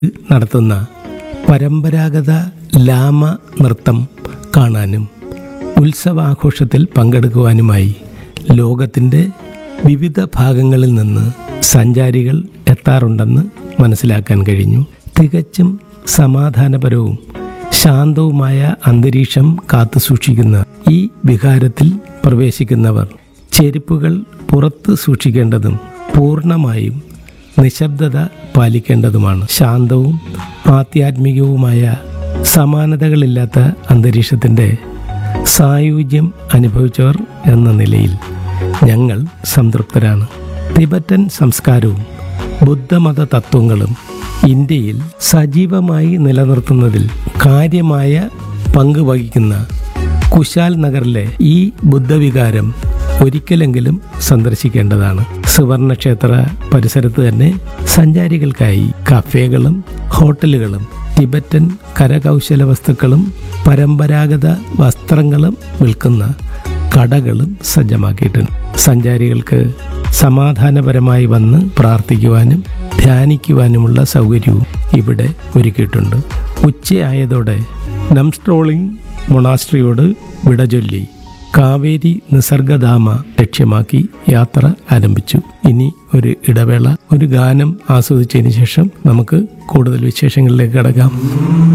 നടത്തുന്ന പരമ്പരാഗത ലാമ നൃത്തം കാണാനും ഉത്സവാഘോഷത്തിൽ പങ്കെടുക്കുവാനുമായി ലോകത്തിൻ്റെ വിവിധ ഭാഗങ്ങളിൽ നിന്ന് സഞ്ചാരികൾ എത്താറുണ്ടെന്ന് മനസ്സിലാക്കാൻ കഴിഞ്ഞു തികച്ചും സമാധാനപരവും ശാന്തവുമായ അന്തരീക്ഷം കാത്തുസൂക്ഷിക്കുന്ന ഈ വിഹാരത്തിൽ പ്രവേശിക്കുന്നവർ ചെരുപ്പുകൾ പുറത്ത് സൂക്ഷിക്കേണ്ടതും പൂർണ്ണമായും നിശബ്ദത പാലിക്കേണ്ടതുമാണ് ശാന്തവും ആധ്യാത്മികവുമായ സമാനതകളില്ലാത്ത അന്തരീക്ഷത്തിൻ്റെ സായുജ്യം അനുഭവിച്ചവർ എന്ന നിലയിൽ ഞങ്ങൾ സംതൃപ്തരാണ് തിബറ്റൻ സംസ്കാരവും ബുദ്ധമത തത്വങ്ങളും ഇന്ത്യയിൽ സജീവമായി നിലനിർത്തുന്നതിൽ കാര്യമായ പങ്ക് വഹിക്കുന്ന കുശാൽ നഗറിലെ ഈ ബുദ്ധവികാരം ഒരിക്കലെങ്കിലും സന്ദർശിക്കേണ്ടതാണ് സുവർണക്ഷേത്ര പരിസരത്ത് തന്നെ സഞ്ചാരികൾക്കായി കഫേകളും ഹോട്ടലുകളും ടിബറ്റൻ കരകൗശല വസ്തുക്കളും പരമ്പരാഗത വസ്ത്രങ്ങളും വിൽക്കുന്ന കടകളും സജ്ജമാക്കിയിട്ടുണ്ട് സഞ്ചാരികൾക്ക് സമാധാനപരമായി വന്ന് പ്രാർത്ഥിക്കുവാനും ധ്യാനിക്കുവാനുമുള്ള സൗകര്യവും ഇവിടെ ഒരുക്കിയിട്ടുണ്ട് ഉച്ചയായതോടെ നംസ്ട്രോളിംഗ് മൊണാസ്ട്രിയോട് വിട ചൊല്ലി കാവേരി നിസർഗധാമ ലക്ഷ്യമാക്കി യാത്ര ആരംഭിച്ചു ഇനി ഒരു ഇടവേള ഒരു ഗാനം ആസ്വദിച്ചതിന് ശേഷം നമുക്ക് കൂടുതൽ വിശേഷങ്ങളിലേക്ക് കടക്കാം